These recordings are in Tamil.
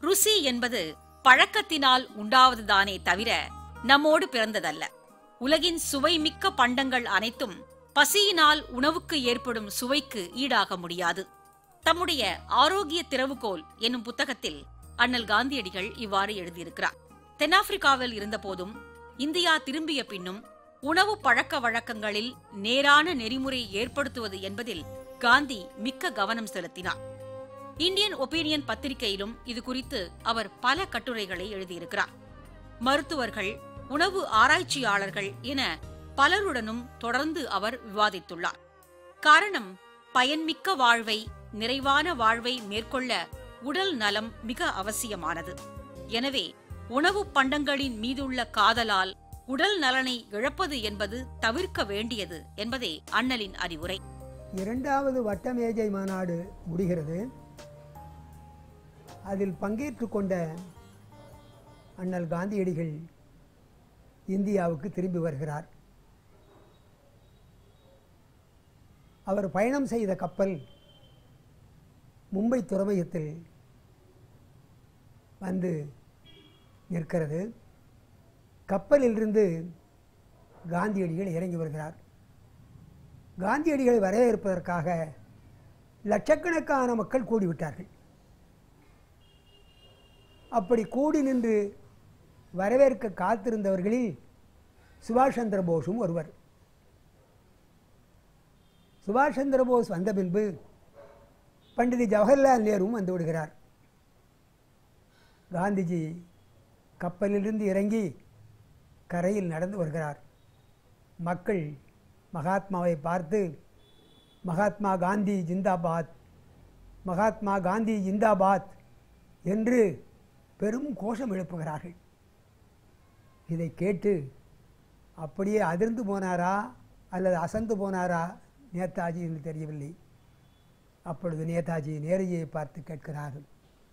ருசி என்பது பழக்கத்தினால் உண்டாவதுதானே தவிர நம்மோடு பிறந்ததல்ல உலகின் சுவைமிக்க பண்டங்கள் அனைத்தும் பசியினால் உணவுக்கு ஏற்படும் சுவைக்கு ஈடாக முடியாது தம்முடைய ஆரோக்கிய திறவுகோல் என்னும் புத்தகத்தில் அண்ணல் காந்தியடிகள் இவ்வாறு எழுதியிருக்கிறார் தென்னாப்பிரிக்காவில் இருந்தபோதும் இந்தியா திரும்பிய பின்னும் உணவு பழக்க வழக்கங்களில் நேரான நெறிமுறை ஏற்படுத்துவது என்பதில் காந்தி மிக்க கவனம் செலுத்தினார் இந்தியன் ஒப்பீனியன் பத்திரிகையிலும் இது குறித்து அவர் பல கட்டுரைகளை எழுதியிருக்கிறார் மருத்துவர்கள் உணவு ஆராய்ச்சியாளர்கள் என பலருடனும் தொடர்ந்து அவர் விவாதித்துள்ளார் காரணம் பயன்மிக்க வாழ்வை நிறைவான வாழ்வை மேற்கொள்ள உடல் நலம் மிக அவசியமானது எனவே உணவு பண்டங்களின் மீதுள்ள காதலால் உடல் நலனை இழப்பது என்பது தவிர்க்க வேண்டியது என்பதே அண்ணலின் அறிவுரை இரண்டாவது வட்டமேஜை மாநாடு முடிகிறது அதில் பங்கேற்று கொண்ட அண்ணல் காந்தியடிகள் இந்தியாவுக்கு திரும்பி வருகிறார் அவர் பயணம் செய்த கப்பல் மும்பை துறைமுகத்தில் வந்து நிற்கிறது கப்பலிலிருந்து காந்தியடிகள் இறங்கி வருகிறார் காந்தியடிகளை வரவேற்பதற்காக லட்சக்கணக்கான மக்கள் கூடிவிட்டார்கள் அப்படி கூடி நின்று வரவேற்க காத்திருந்தவர்களில் சுபாஷ் சந்திர போஸும் ஒருவர் சுபாஷ் சந்திர போஸ் வந்த பின்பு பண்டித ஜவஹர்லால் நேருவும் வந்து விடுகிறார் காந்திஜி கப்பலிலிருந்து இறங்கி கரையில் நடந்து வருகிறார் மக்கள் மகாத்மாவை பார்த்து மகாத்மா காந்தி ஜிந்தாபாத் மகாத்மா காந்தி ஜிந்தாபாத் என்று பெரும் கோஷம் எழுப்புகிறார்கள் இதை கேட்டு அப்படியே அதிர்ந்து போனாரா அல்லது அசந்து போனாரா நேதாஜி என்று தெரியவில்லை அப்பொழுது நேதாஜி நேருஜியை பார்த்து கேட்கிறார்கள்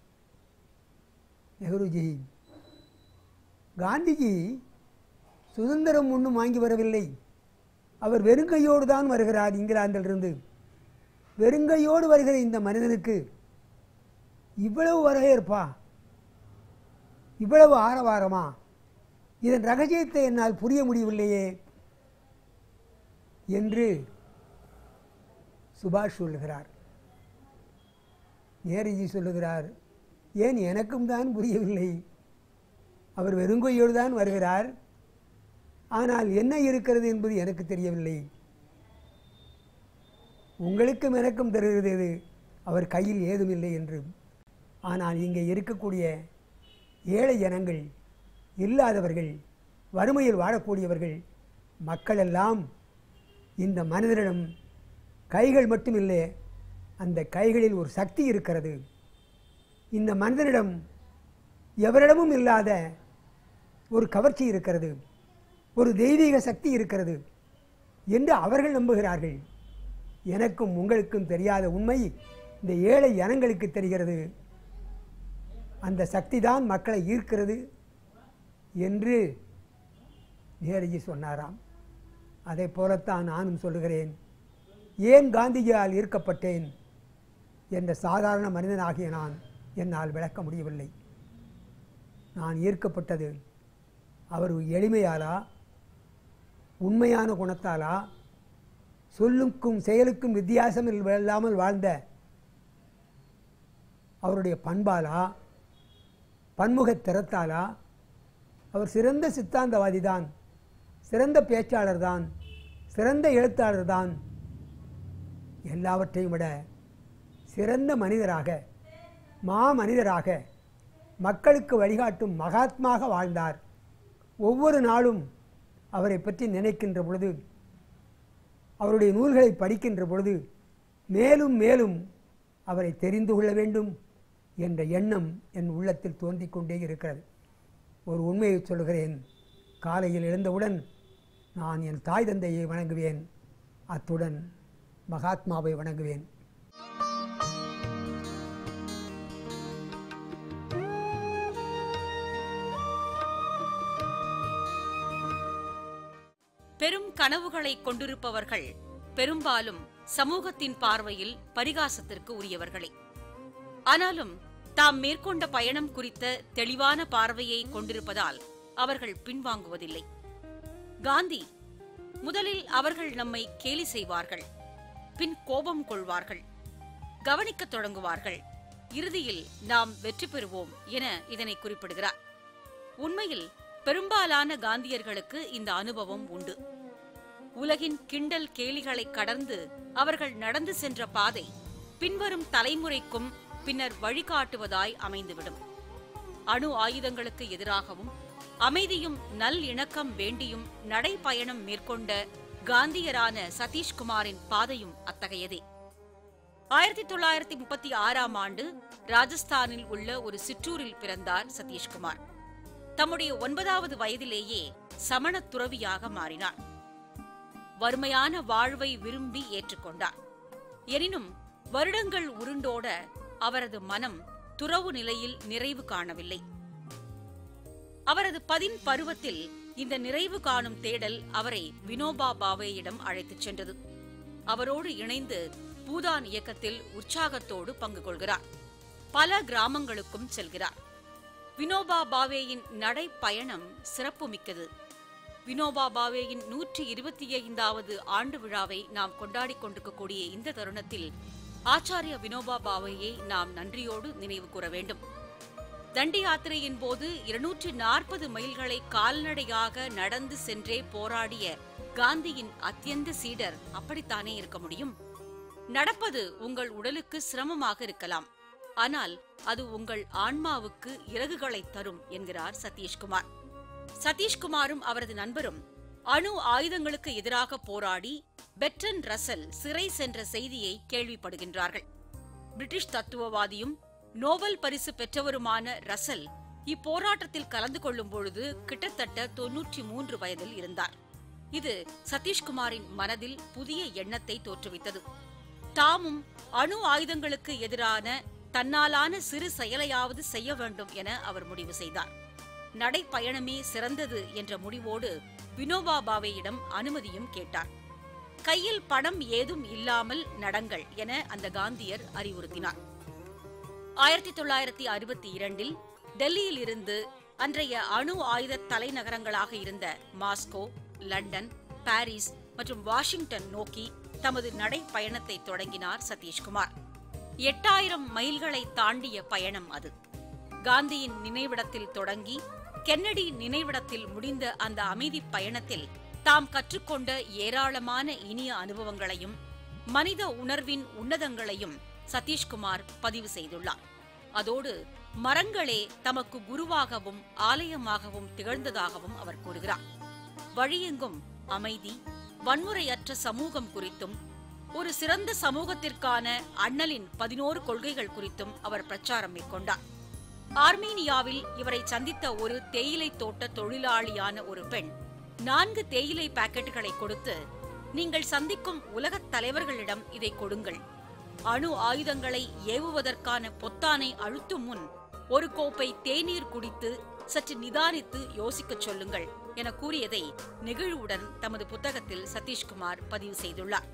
நெஹ்ருஜி காந்திஜி சுதந்திரம் ஒன்றும் வாங்கி வரவில்லை அவர் வெறுங்கையோடு தான் வருகிறார் இங்கிலாந்திலிருந்து வெறுங்கையோடு வருகிற இந்த மனிதனுக்கு இவ்வளவு வரவேற்பா இவ்வளவு ஆரவாரமா இதன் ரகசியத்தை என்னால் புரிய முடியவில்லையே என்று சுபாஷ் சொல்லுகிறார் நேருஜி சொல்லுகிறார் ஏன் எனக்கும் தான் புரியவில்லை அவர் வெறுங்கையோடு தான் வருகிறார் ஆனால் என்ன இருக்கிறது என்பது எனக்கு தெரியவில்லை உங்களுக்கும் எனக்கும் தெரிகிறது அவர் கையில் ஏதுமில்லை என்று ஆனால் இங்கே இருக்கக்கூடிய ஏழை ஜனங்கள் இல்லாதவர்கள் வறுமையில் வாழக்கூடியவர்கள் மக்களெல்லாம் இந்த மனிதனிடம் கைகள் மட்டுமில்லை அந்த கைகளில் ஒரு சக்தி இருக்கிறது இந்த மனிதனிடம் எவரிடமும் இல்லாத ஒரு கவர்ச்சி இருக்கிறது ஒரு தெய்வீக சக்தி இருக்கிறது என்று அவர்கள் நம்புகிறார்கள் எனக்கும் உங்களுக்கும் தெரியாத உண்மை இந்த ஏழை ஜனங்களுக்கு தெரிகிறது அந்த சக்தி தான் மக்களை ஈர்க்கிறது என்று நேருஜி சொன்னாராம் அதை போலத்தான் நானும் சொல்லுகிறேன் ஏன் காந்திஜியால் ஈர்க்கப்பட்டேன் என்ற சாதாரண மனிதனாகிய நான் என்னால் விளக்க முடியவில்லை நான் ஈர்க்கப்பட்டது அவர் எளிமையாலா உண்மையான குணத்தாலா சொல்லுக்கும் செயலுக்கும் வித்தியாசம் இல்லாமல் வாழ்ந்த அவருடைய பண்பாலா பன்முகத் திறத்தாலா அவர் சிறந்த சித்தாந்தவாதி தான் சிறந்த பேச்சாளர் தான் சிறந்த எழுத்தாளர் தான் எல்லாவற்றையும் விட சிறந்த மனிதராக மா மனிதராக மக்களுக்கு வழிகாட்டும் மகாத்மாக வாழ்ந்தார் ஒவ்வொரு நாளும் அவரை பற்றி நினைக்கின்ற பொழுது அவருடைய நூல்களை படிக்கின்ற பொழுது மேலும் மேலும் அவரை தெரிந்து கொள்ள வேண்டும் என்ற எண்ணம் என் உள்ளத்தில் தோன்றிக் கொண்டே இருக்கிறது ஒரு உண்மையை சொல்கிறேன் காலையில் எழுந்தவுடன் நான் என் தாய் தந்தையை வணங்குவேன் அத்துடன் மகாத்மாவை வணங்குவேன் பெரும் கனவுகளை கொண்டிருப்பவர்கள் பெரும்பாலும் சமூகத்தின் பார்வையில் பரிகாசத்திற்கு உரியவர்களே ஆனாலும் தாம் மேற்கொண்ட பயணம் குறித்த தெளிவான பார்வையை கொண்டிருப்பதால் அவர்கள் பின்வாங்குவதில்லை காந்தி முதலில் அவர்கள் நம்மை கேலி செய்வார்கள் பின் கோபம் கொள்வார்கள் கவனிக்கத் தொடங்குவார்கள் இறுதியில் நாம் வெற்றி பெறுவோம் என இதனை குறிப்பிடுகிறார் உண்மையில் பெரும்பாலான காந்தியர்களுக்கு இந்த அனுபவம் உண்டு உலகின் கிண்டல் கேலிகளை கடந்து அவர்கள் நடந்து சென்ற பாதை பின்வரும் தலைமுறைக்கும் பின்னர் வழிகாட்டுவதாய் அமைந்துவிடும் அணு ஆயுதங்களுக்கு எதிராகவும் அமைதியும் நல் இணக்கம் வேண்டியும் நடைப்பயணம் மேற்கொண்ட காந்தியரான சதீஷ்குமாரின் பாதையும் அத்தகையதே ஆயிரத்தி தொள்ளாயிரத்தி முப்பத்தி ஆறாம் ஆண்டு ராஜஸ்தானில் உள்ள ஒரு சிற்றூரில் பிறந்தார் சதீஷ்குமார் தம்முடைய ஒன்பதாவது வயதிலேயே சமணத் துறவியாக மாறினார் வறுமையான வாழ்வை விரும்பி ஏற்றுக்கொண்டார் எனினும் வருடங்கள் உருண்டோட அவரது மனம் துறவு நிலையில் நிறைவு காணவில்லை அவரது பதின் பருவத்தில் இந்த நிறைவு காணும் தேடல் அவரை வினோபா பாவேயிடம் அழைத்துச் சென்றது அவரோடு இணைந்து பூதான் இயக்கத்தில் உற்சாகத்தோடு பங்கு கொள்கிறார் பல கிராமங்களுக்கும் செல்கிறார் வினோபா பாவேயின் நடைப்பயணம் சிறப்புமிக்கது வினோபா பாவேயின் நூற்றி இருபத்தி ஐந்தாவது ஆண்டு விழாவை நாம் கொண்டாடிக் கொண்டிருக்கக்கூடிய இந்த தருணத்தில் ஆச்சாரிய வினோபா பாவேயை நாம் நன்றியோடு நினைவு கூற வேண்டும் தண்டி யாத்திரையின் போது இருநூற்றி நாற்பது மைல்களை கால்நடையாக நடந்து சென்றே போராடிய காந்தியின் அத்தியந்த சீடர் அப்படித்தானே இருக்க முடியும் நடப்பது உங்கள் உடலுக்கு சிரமமாக இருக்கலாம் ஆனால் அது உங்கள் ஆன்மாவுக்கு இறகுகளை தரும் என்கிறார் சதீஷ்குமார் சதீஷ்குமாரும் அவரது நண்பரும் அணு ஆயுதங்களுக்கு எதிராக போராடி பெட்டன் ரசல் சிறை சென்ற செய்தியை கேள்விப்படுகின்றார்கள் பிரிட்டிஷ் தத்துவவாதியும் நோபல் பரிசு பெற்றவருமான ரசல் இப்போராட்டத்தில் கலந்து கொள்ளும் பொழுது கிட்டத்தட்ட தொன்னூற்றி மூன்று வயதில் இருந்தார் இது சதீஷ்குமாரின் மனதில் புதிய எண்ணத்தை தோற்றுவித்தது தாமும் அணு ஆயுதங்களுக்கு எதிரான தன்னாலான சிறு செயலையாவது செய்ய வேண்டும் என அவர் முடிவு செய்தார் நடைப்பயணமே சிறந்தது என்ற முடிவோடு வினோபா பாவேயிடம் அனுமதியும் கேட்டார் கையில் பணம் ஏதும் இல்லாமல் நடங்கள் என அந்த காந்தியர் அறிவுறுத்தினார் ஆயிரத்தி தொள்ளாயிரத்தி அறுபத்தி இரண்டில் டெல்லியில் இருந்து அன்றைய அணு ஆயுத தலைநகரங்களாக இருந்த மாஸ்கோ லண்டன் பாரிஸ் மற்றும் வாஷிங்டன் நோக்கி தமது நடைப்பயணத்தை தொடங்கினார் சதீஷ்குமார் எட்டாயிரம் மைல்களை தாண்டிய பயணம் அது காந்தியின் நினைவிடத்தில் தொடங்கி கென்னடி நினைவிடத்தில் முடிந்த அந்த அமைதி பயணத்தில் தாம் கற்றுக்கொண்ட ஏராளமான இனிய அனுபவங்களையும் மனித உணர்வின் உன்னதங்களையும் சதீஷ்குமார் பதிவு செய்துள்ளார் அதோடு மரங்களே தமக்கு குருவாகவும் ஆலயமாகவும் திகழ்ந்ததாகவும் அவர் கூறுகிறார் வழியெங்கும் அமைதி வன்முறையற்ற சமூகம் குறித்தும் ஒரு சிறந்த சமூகத்திற்கான அண்ணலின் பதினோரு கொள்கைகள் குறித்தும் அவர் பிரச்சாரம் மேற்கொண்டார் ஆர்மீனியாவில் இவரை சந்தித்த ஒரு தேயிலை தோட்ட தொழிலாளியான ஒரு பெண் நான்கு தேயிலை பாக்கெட்டுகளை கொடுத்து நீங்கள் சந்திக்கும் உலகத் தலைவர்களிடம் இதை கொடுங்கள் அணு ஆயுதங்களை ஏவுவதற்கான பொத்தானை அழுத்தும் முன் ஒரு கோப்பை தேநீர் குடித்து சற்று நிதானித்து யோசிக்கச் சொல்லுங்கள் என கூறியதை நெகிழ்வுடன் தமது புத்தகத்தில் சதீஷ்குமார் பதிவு செய்துள்ளார்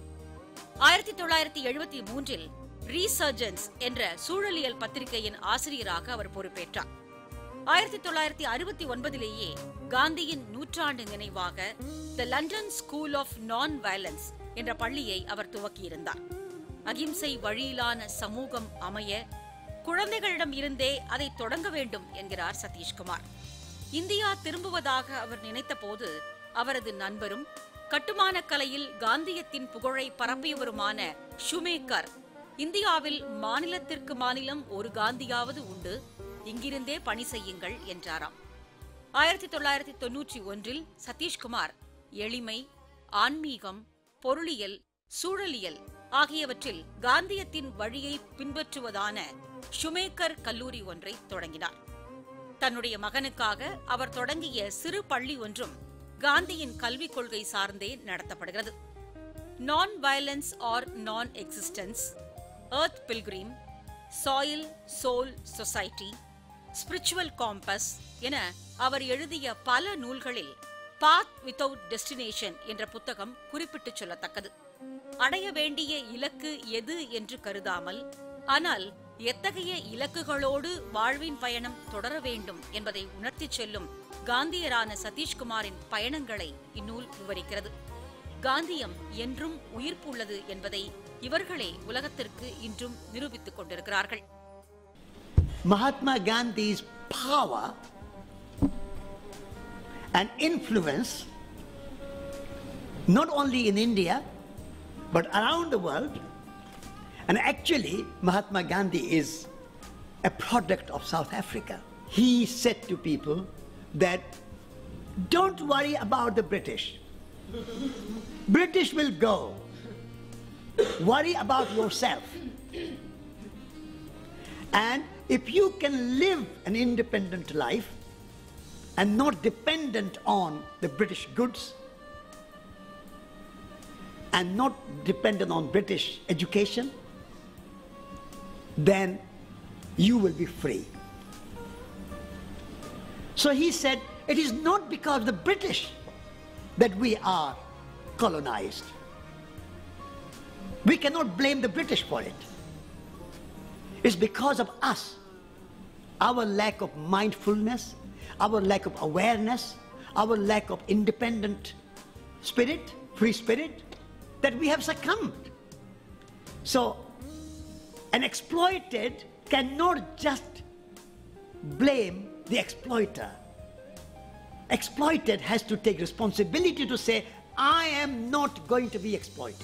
ஆயிரத்தி தொள்ளாயிரத்தி எழுபத்தி மூன்றில் ரீசர்ஜன்ஸ் என்ற சூழலியல் பத்திரிகையின் ஆசிரியராக அவர் பொறுப்பேற்றார் ஆயிரத்தி தொள்ளாயிரத்தி அறுபத்தி ஒன்பதிலேயே காந்தியின் நூற்றாண்டு நினைவாக the London school of non violence என்ற பள்ளியை அவர் துவக்கியிருந்தார் அகிம்சை வழியிலான சமூகம் அமைய குழந்தைகளிடம் இருந்தே அதை தொடங்க வேண்டும் என்கிறார் சதீஷ்குமார் இந்தியா திரும்புவதாக அவர் நினைத்தபோது அவரது நண்பரும் கட்டுமானக் கலையில் காந்தியத்தின் புகழை பரப்பியவருமான ஷுமேக்கர் இந்தியாவில் மாநிலத்திற்கு மாநிலம் ஒரு காந்தியாவது உண்டு இங்கிருந்தே பணி செய்யுங்கள் என்றாராம் ஆயிரத்தி தொள்ளாயிரத்தி தொன்னூற்றி ஒன்றில் சதீஷ்குமார் எளிமை ஆன்மீகம் பொருளியல் சூழலியல் ஆகியவற்றில் காந்தியத்தின் வழியை பின்பற்றுவதான ஷுமேக்கர் கல்லூரி ஒன்றை தொடங்கினார் தன்னுடைய மகனுக்காக அவர் தொடங்கிய சிறு பள்ளி ஒன்றும் காந்தியின் கல்விக் கொள்கை சார்ந்தே நடத்தப்படுகிறது non violence or non existence earth pilgrim soil soul society spiritual compass என அவர் எழுதிய பல நூல்களில் பாத் வித்தவுட் டெஸ்டினேஷன் என்ற புத்தகம் குறிப்பிட்டுச் சொல்லத்தக்கது அடைய வேண்டிய இலக்கு எது என்று கருதாமல் ஆனால் எத்தகைய இலக்குகளோடு வாழ்வின் பயணம் தொடர வேண்டும் என்பதை உணர்த்திச் செல்லும் காந்தியரான சதீஷ்குமாரின் பயணங்களை இந்நூல் விவரிக்கிறது காந்தியம் என்றும் உயிர்ப்புள்ளது என்பதை இவர்களே உலகத்திற்கு இன்றும் நிரூபித்துக் கொண்டிருக்கிறார்கள் Mahatma Gandhi's power and influence, not only in India, but around the world. And actually, Mahatma Gandhi is a product of South Africa. He said to people that don't worry about the British. British will go. Worry about yourself. And if you can live an independent life and not dependent on the British goods and not dependent on British education, then you will be free. So he said, it is not because of the British that we are colonized. We cannot blame the British for it. It's because of us, our lack of mindfulness, our lack of awareness, our lack of independent spirit, free spirit, that we have succumbed. So, an exploited cannot just blame the exploiter. Exploited has to take responsibility to say, I am not going to be exploited.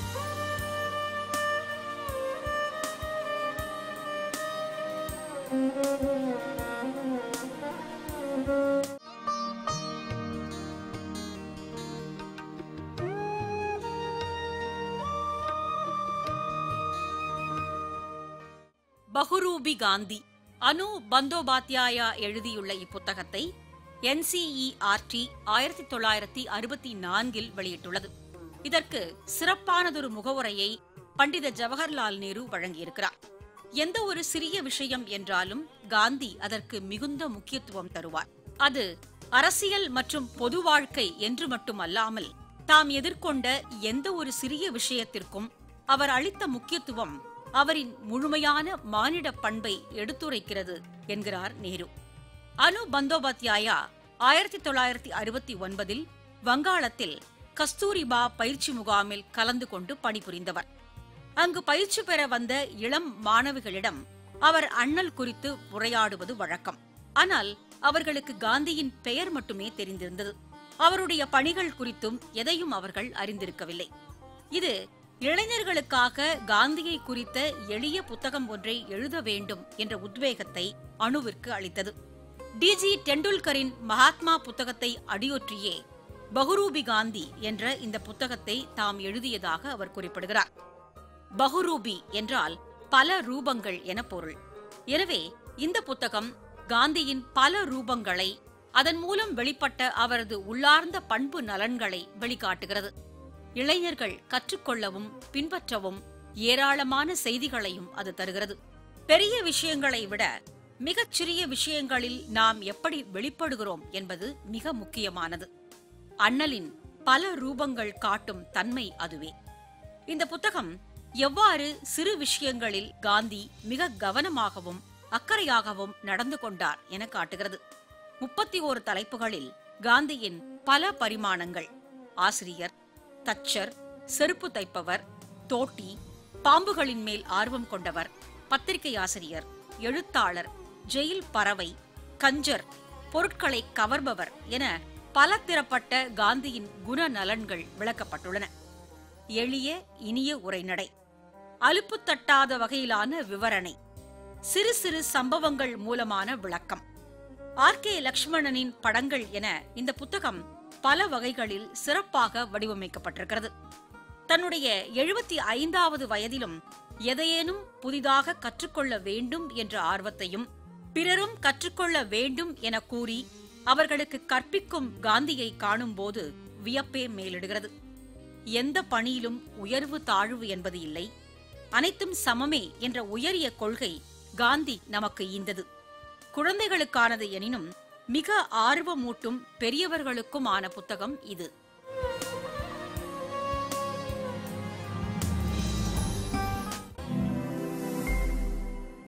பகுரூபி Gandhi அனு பந்தோபாத்யாயா எழுதியுள்ள இப்புத்தகத்தை என்சிஇஆர்டி ஆயிரத்தி தொள்ளாயிரத்தி அறுபத்தி நான்கில் வெளியிட்டுள்ளது இதற்கு சிறப்பானதொரு முகவுரையை பண்டித ஜவஹர்லால் நேரு வழங்கியிருக்கிறார் எந்த ஒரு சிறிய விஷயம் என்றாலும் காந்தி அதற்கு மிகுந்த முக்கியத்துவம் தருவார் அது அரசியல் மற்றும் பொது வாழ்க்கை என்று மட்டுமல்லாமல் தாம் எதிர்கொண்ட எந்த ஒரு சிறிய விஷயத்திற்கும் அவர் அளித்த முக்கியத்துவம் அவரின் முழுமையான மானிட பண்பை எடுத்துரைக்கிறது என்கிறார் நேரு அனு பந்தோபாத்யாயா ஆயிரத்தி தொள்ளாயிரத்தி அறுபத்தி ஒன்பதில் வங்காளத்தில் கஸ்தூரிபா பயிற்சி முகாமில் கலந்து கொண்டு பணிபுரிந்தவர் அங்கு பயிற்சி பெற வந்த இளம் மாணவிகளிடம் அவர் அண்ணல் குறித்து உரையாடுவது வழக்கம் ஆனால் அவர்களுக்கு காந்தியின் பெயர் மட்டுமே தெரிந்திருந்தது அவருடைய பணிகள் குறித்தும் எதையும் அவர்கள் அறிந்திருக்கவில்லை இது இளைஞர்களுக்காக காந்தியை குறித்த எளிய புத்தகம் ஒன்றை எழுத வேண்டும் என்ற உத்வேகத்தை அணுவிற்கு அளித்தது டிஜி டெண்டுல்கரின் மகாத்மா புத்தகத்தை அடியொற்றியே பகுரூபி காந்தி என்ற இந்த புத்தகத்தை தாம் எழுதியதாக அவர் குறிப்பிடுகிறார் பகுரூபி என்றால் பல ரூபங்கள் என பொருள் எனவே இந்த புத்தகம் காந்தியின் பல ரூபங்களை அதன் மூலம் வெளிப்பட்ட அவரது உள்ளார்ந்த பண்பு நலன்களை வெளிக்காட்டுகிறது இளைஞர்கள் கற்றுக்கொள்ளவும் பின்பற்றவும் ஏராளமான செய்திகளையும் அது தருகிறது பெரிய விஷயங்களை விட மிகச் சிறிய விஷயங்களில் நாம் எப்படி வெளிப்படுகிறோம் என்பது மிக முக்கியமானது அண்ணலின் பல ரூபங்கள் காட்டும் தன்மை அதுவே இந்த புத்தகம் எவ்வாறு சிறு விஷயங்களில் காந்தி மிக கவனமாகவும் அக்கறையாகவும் நடந்து கொண்டார் என காட்டுகிறது முப்பத்தி ஓரு தலைப்புகளில் காந்தியின் பல பரிமாணங்கள் ஆசிரியர் தச்சர் செருப்பு தைப்பவர் தோட்டி பாம்புகளின் மேல் ஆர்வம் கொண்டவர் பத்திரிகை ஆசிரியர் எழுத்தாளர் ஜெயில் பறவை கஞ்சர் பொருட்களை கவர்பவர் என பல திறப்பட்ட காந்தியின் குணநலன்கள் விளக்கப்பட்டுள்ளன எளிய இனிய உரைநடை அலுப்பு தட்டாத வகையிலான விவரணை சிறு சிறு சம்பவங்கள் மூலமான விளக்கம் ஆர் கே லக்ஷ்மணனின் படங்கள் என இந்த புத்தகம் பல வகைகளில் சிறப்பாக வடிவமைக்கப்பட்டிருக்கிறது தன்னுடைய எழுபத்தி ஐந்தாவது வயதிலும் எதையேனும் புதிதாக கற்றுக்கொள்ள வேண்டும் என்ற ஆர்வத்தையும் பிறரும் கற்றுக்கொள்ள வேண்டும் என கூறி அவர்களுக்கு கற்பிக்கும் காந்தியை காணும்போது வியப்பே மேலிடுகிறது எந்த பணியிலும் உயர்வு தாழ்வு என்பது இல்லை அனைத்தும் சமமே என்ற உயரிய கொள்கை காந்தி நமக்கு ஈந்தது குழந்தைகளுக்கானது எனினும் மிக ஆர்வமூட்டும் பெரியவர்களுக்கும் ஆன புத்தகம் இது